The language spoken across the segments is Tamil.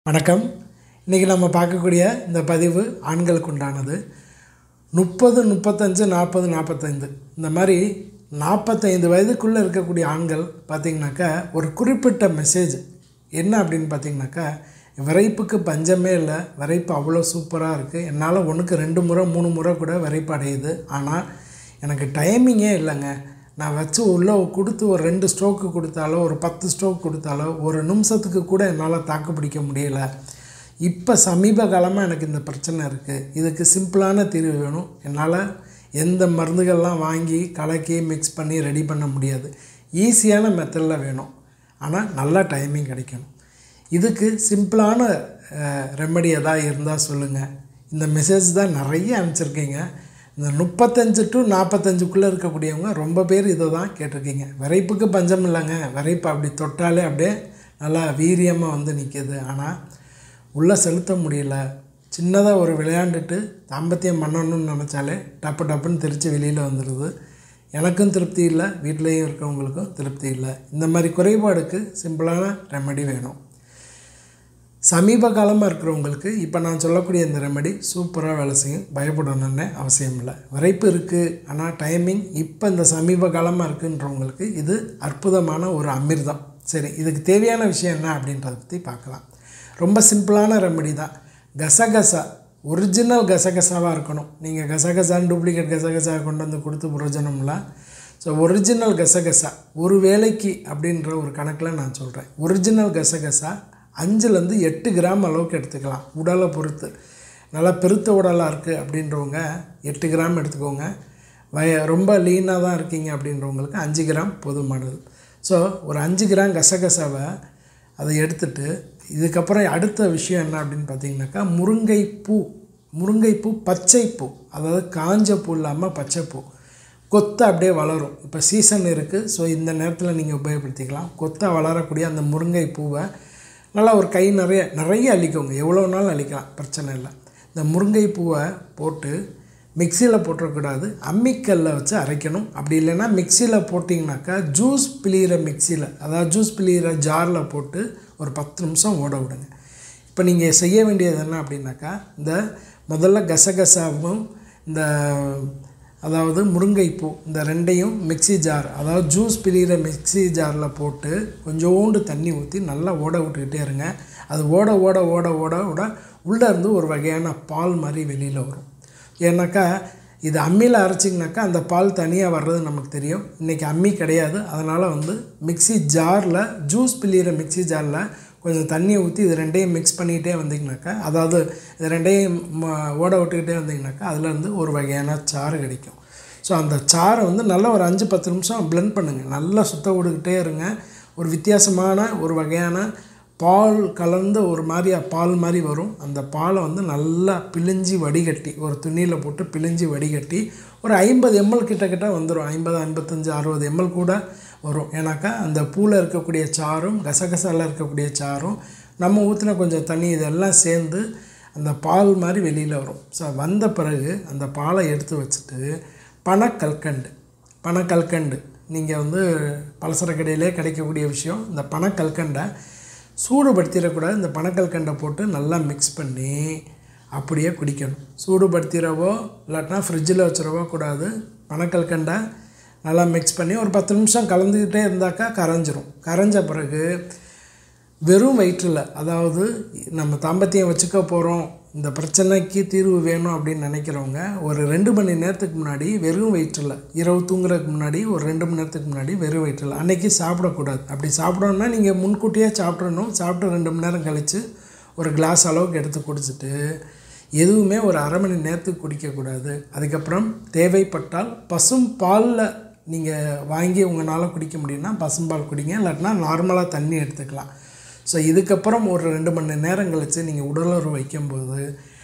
வணக்கம் இன்றைக்கி நம்ம பார்க்கக்கூடிய இந்த பதிவு ஆண்களுக்கு உண்டானது முப்பது முப்பத்தஞ்சு நாற்பது நாற்பத்தைந்து இந்த மாதிரி நாற்பத்தைந்து வயதுக்குள்ளே இருக்கக்கூடிய ஆண்கள் பார்த்திங்கனாக்கா ஒரு குறிப்பிட்ட மெசேஜ் என்ன அப்படின்னு பார்த்தீங்கன்னாக்கா விரைப்புக்கு பஞ்சமே இல்லை விரைப்பு அவ்வளோ சூப்பராக இருக்குது என்னால் ஒன்றுக்கு ரெண்டு முறை மூணு முறை கூட விரைப்பு அடையுது ஆனால் எனக்கு டைமிங்கே இல்லைங்க நான் வச்சு உள்ளே கொடுத்து ஒரு ரெண்டு ஸ்ட்ரோக்கு கொடுத்தாலோ ஒரு பத்து ஸ்ட்ரோக் கொடுத்தாலோ ஒரு நிமிஷத்துக்கு கூட என்னால் தாக்கு பிடிக்க முடியல இப்போ சமீப காலமாக எனக்கு இந்த பிரச்சனை இருக்குது இதுக்கு சிம்பிளான தீர்வு வேணும் என்னால் எந்த மருந்துகள்லாம் வாங்கி கலக்கி மிக்ஸ் பண்ணி ரெடி பண்ண முடியாது ஈஸியான மெத்தடில் வேணும் ஆனால் நல்ல டைமிங் கிடைக்கணும் இதுக்கு சிம்பிளான ரெமெடி எதாவது இருந்தால் சொல்லுங்கள் இந்த மெசேஜ் தான் நிறைய அனுப்பிச்சிருக்கீங்க இந்த முப்பத்தஞ்சு டு நாற்பத்தஞ்சுக்குள்ளே இருக்கக்கூடியவங்க ரொம்ப பேர் இதை தான் கேட்டிருக்கீங்க விரைப்புக்கு பஞ்சம் இல்லைங்க விரைப்பு அப்படி தொட்டாலே அப்படியே நல்லா வீரியமாக வந்து நிற்கிது ஆனால் உள்ளே செலுத்த முடியல சின்னதாக ஒரு விளையாண்டுட்டு தாம்பத்தியம் பண்ணணும்னு நினச்சாலே டப்பு டப்புன்னு தெரித்து வெளியில் வந்துடுது எனக்கும் திருப்தி இல்லை வீட்லேயும் இருக்கவங்களுக்கும் திருப்தி இல்லை இந்த மாதிரி குறைபாடுக்கு சிம்பிளான ரெமெடி வேணும் சமீப காலமாக இருக்கிறவங்களுக்கு இப்போ நான் சொல்லக்கூடிய இந்த ரெமெடி சூப்பராக வேலை செய்யும் பயப்படணும்னு அவசியம் இல்லை விரைப்பு இருக்குது ஆனால் டைமிங் இப்போ இந்த சமீப காலமாக இருக்குன்றவங்களுக்கு இது அற்புதமான ஒரு அமிர்தம் சரி இதுக்கு தேவையான விஷயம் என்ன அப்படின்றத பற்றி பார்க்கலாம் ரொம்ப சிம்பிளான ரெமெடி தான் கசகசா ஒரிஜினல் கசகசாவாக இருக்கணும் நீங்கள் கசகசான்னு டூப்ளிகேட் கசகசா கொண்டு வந்து கொடுத்து பிரயோஜனம்ல ஸோ ஒரிஜினல் கசகசா ஒரு வேலைக்கு அப்படின்ற ஒரு கணக்கில் நான் சொல்கிறேன் ஒரிஜினல் கசகசா அஞ்சுலேருந்து எட்டு கிராம் அளவுக்கு எடுத்துக்கலாம் உடலை பொறுத்து நல்லா பெருத்த உடலாக இருக்குது அப்படின்றவங்க எட்டு கிராம் எடுத்துக்கோங்க வய ரொம்ப லீனாக தான் இருக்கீங்க அப்படின்றவங்களுக்கு அஞ்சு கிராம் போதுமானது ஸோ ஒரு அஞ்சு கிராம் கசகசாவை அதை எடுத்துட்டு இதுக்கப்புறம் அடுத்த விஷயம் என்ன அப்படின்னு பார்த்தீங்கன்னாக்கா முருங்கைப்பூ முருங்கைப்பூ பச்சைப்பூ அதாவது காஞ்ச பூ இல்லாமல் பச்சைப்பூ கொத்து அப்படியே வளரும் இப்போ சீசன் இருக்குது ஸோ இந்த நேரத்தில் நீங்கள் உபயோகப்படுத்திக்கலாம் கொத்தாக வளரக்கூடிய அந்த முருங்கை பூவை நல்லா ஒரு கை நிறைய நிறைய அழிக்கோங்க எவ்வளோ நாளும் அழிக்கலாம் பிரச்சனை இல்லை இந்த முருங்கை பூவை போட்டு மிக்சியில் போட்டுறக்கூடாது அம்மிக்கல்ல வச்சு அரைக்கணும் அப்படி இல்லைன்னா மிக்சியில் போட்டிங்கனாக்கா ஜூஸ் பிழிகிற மிக்சியில் அதாவது ஜூஸ் பிழிகிற ஜாரில் போட்டு ஒரு பத்து நிமிஷம் ஓட விடுங்க இப்போ நீங்கள் செய்ய வேண்டியது என்ன அப்படின்னாக்கா இந்த முதல்ல கசகசாவும் இந்த அதாவது முருங்கைப்பூ இந்த ரெண்டையும் மிக்சி ஜார் அதாவது ஜூஸ் பிழிகிற மிக்சி ஜாரில் போட்டு கொஞ்சோண்டு தண்ணி ஊற்றி நல்லா ஓட விட்டுக்கிட்டே இருங்க அது ஓட ஓட ஓட ஓட ஓட உள்ளே இருந்து ஒரு வகையான பால் மாதிரி வெளியில் வரும் ஏன்னாக்கா இது அம்மியில் அரைச்சிங்கனாக்கா அந்த பால் தனியாக வர்றது நமக்கு தெரியும் இன்றைக்கி அம்மி கிடையாது அதனால் வந்து மிக்சி ஜாரில் ஜூஸ் பிழிகிற மிக்சி ஜாரில் கொஞ்சம் தண்ணியை ஊற்றி இது ரெண்டையும் மிக்ஸ் பண்ணிக்கிட்டே வந்தீங்கனாக்கா அதாவது இது ரெண்டையும் ஓட விட்டுக்கிட்டே வந்தீங்கனாக்கா அதுலேருந்து ஒரு வகையான சாறு கிடைக்கும் ஸோ அந்த சாறை வந்து நல்லா ஒரு அஞ்சு பத்து நிமிஷம் பிளெண்ட் பண்ணுங்கள் நல்லா சுத்த விட்டுக்கிட்டே இருங்க ஒரு வித்தியாசமான ஒரு வகையான பால் கலந்த ஒரு மாதிரி பால் மாதிரி வரும் அந்த பாலை வந்து நல்லா பிழிஞ்சி வடிகட்டி ஒரு துணியில் போட்டு பிழிஞ்சி வடிகட்டி ஒரு ஐம்பது எம்எல் கிட்டக்கிட்ட வந்துடும் ஐம்பது ஐம்பத்தஞ்சு அறுபது எம்எல் கூட வரும் ஏன்னாக்கா அந்த பூவில் இருக்கக்கூடிய சாரும் கசகசாவில் இருக்கக்கூடிய சாரும் நம்ம ஊற்றின கொஞ்சம் தண்ணி இதெல்லாம் சேர்ந்து அந்த பால் மாதிரி வெளியில் வரும் ஸோ வந்த பிறகு அந்த பாலை எடுத்து வச்சுட்டு பனக்கல்கண்டு பனக்கல்கண்டு நீங்கள் வந்து பலசர கடையிலே கிடைக்கக்கூடிய விஷயம் இந்த பனக்கல்கண்டை சூடுபடுத்திடக்கூடாது இந்த பனக்கல்கண்டை போட்டு நல்லா மிக்ஸ் பண்ணி அப்படியே குடிக்கணும் சூடுபடுத்திடவோ இல்லாட்டினா ஃப்ரிட்ஜில் வச்சிடவோ கூடாது பனக்கல்கண்டை நல்லா மிக்ஸ் பண்ணி ஒரு பத்து நிமிஷம் கலந்துக்கிட்டே இருந்தாக்கா கரைஞ்சிரும் கரைஞ்ச பிறகு வெறும் வயிற்றில் அதாவது நம்ம தாம்பத்தியம் வச்சுக்க போகிறோம் இந்த பிரச்சனைக்கு தீர்வு வேணும் அப்படின்னு நினைக்கிறவங்க ஒரு ரெண்டு மணி நேரத்துக்கு முன்னாடி வெறும் வயிற்றில் இரவு தூங்குறதுக்கு முன்னாடி ஒரு ரெண்டு மணி நேரத்துக்கு முன்னாடி வெறும் வயிற்றில் அன்றைக்கி சாப்பிடக்கூடாது அப்படி சாப்பிடணுன்னா நீங்கள் முன்கூட்டியே சாப்பிட்றணும் சாப்பிட்டு ரெண்டு மணி நேரம் கழித்து ஒரு கிளாஸ் அளவுக்கு எடுத்து குடிச்சிட்டு எதுவுமே ஒரு அரை மணி நேரத்துக்கு குடிக்கக்கூடாது அதுக்கப்புறம் தேவைப்பட்டால் பசும் பாலில் நீங்கள் வாங்கி உங்களால் குடிக்க முடியும்னா பசும்பால் குடிங்க இல்லாட்டினா நார்மலாக தண்ணி எடுத்துக்கலாம் ஸோ இதுக்கப்புறம் ஒரு ரெண்டு மணி நேரம் கழித்து நீங்கள் உடலுறவு வைக்கும்போது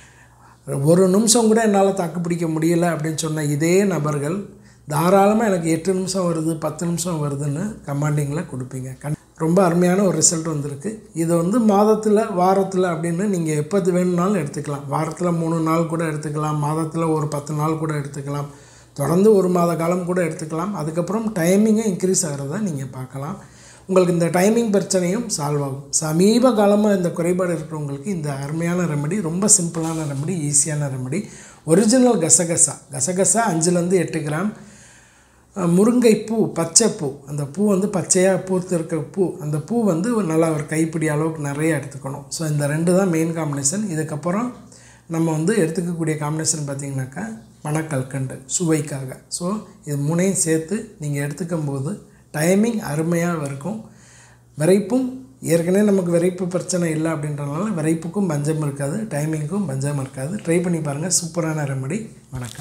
ஒரு நிமிஷம் கூட என்னால் தாக்கு பிடிக்க முடியல அப்படின்னு சொன்ன இதே நபர்கள் தாராளமாக எனக்கு எட்டு நிமிஷம் வருது பத்து நிமிஷம் வருதுன்னு கமாண்டிங்கில் கொடுப்பீங்க கண் ரொம்ப அருமையான ஒரு ரிசல்ட் வந்திருக்கு இது வந்து மாதத்தில் வாரத்தில் அப்படின்னு நீங்கள் எப்போது வேணும்னாலும் எடுத்துக்கலாம் வாரத்தில் மூணு நாள் கூட எடுத்துக்கலாம் மாதத்தில் ஒரு பத்து நாள் கூட எடுத்துக்கலாம் தொடர்ந்து ஒரு மாத காலம் கூட எடுத்துக்கலாம் அதுக்கப்புறம் டைமிங்கும் இன்க்ரீஸ் ஆகிறத நீங்கள் பார்க்கலாம் உங்களுக்கு இந்த டைமிங் பிரச்சனையும் சால்வ் ஆகும் சமீப காலமாக இந்த குறைபாடு இருக்கிறவங்களுக்கு இந்த அருமையான ரெமெடி ரொம்ப சிம்பிளான ரெமெடி ஈஸியான ரெமெடி ஒரிஜினல் கசகசா கசகசா அஞ்சுலேருந்து எட்டு கிராம் அஹ், முருங்கைப்பூ பச்சைப்பூ அந்த பூ வந்து பச்சையாக பூத்து இருக்க பூ அந்த பூ வந்து ஒரு நல்லா ஒரு கைப்பிடி அளவுக்கு நிறைய எடுத்துக்கணும் ஸோ இந்த ரெண்டு தான் மெயின் காம்பினேஷன் இதுக்கப்புறம் நம்ம வந்து எடுத்துக்கக்கூடிய காம்பினேஷன் பார்த்திங்கனாக்கா மணக்கல்கண்டு சுவைக்காக ஸோ இது மூணையும் சேர்த்து நீங்கள் எடுத்துக்கும் போது டைமிங் அருமையாக இருக்கும் விரைப்பும் ஏற்கனவே நமக்கு விரைப்பு பிரச்சனை இல்லை அப்படின்றனால விரைப்புக்கும் பஞ்சம் இருக்காது டைமிங்க்கும் பஞ்சம் இருக்காது ட்ரை பண்ணி பாருங்கள் சூப்பரான ரெமடி வணக்கம்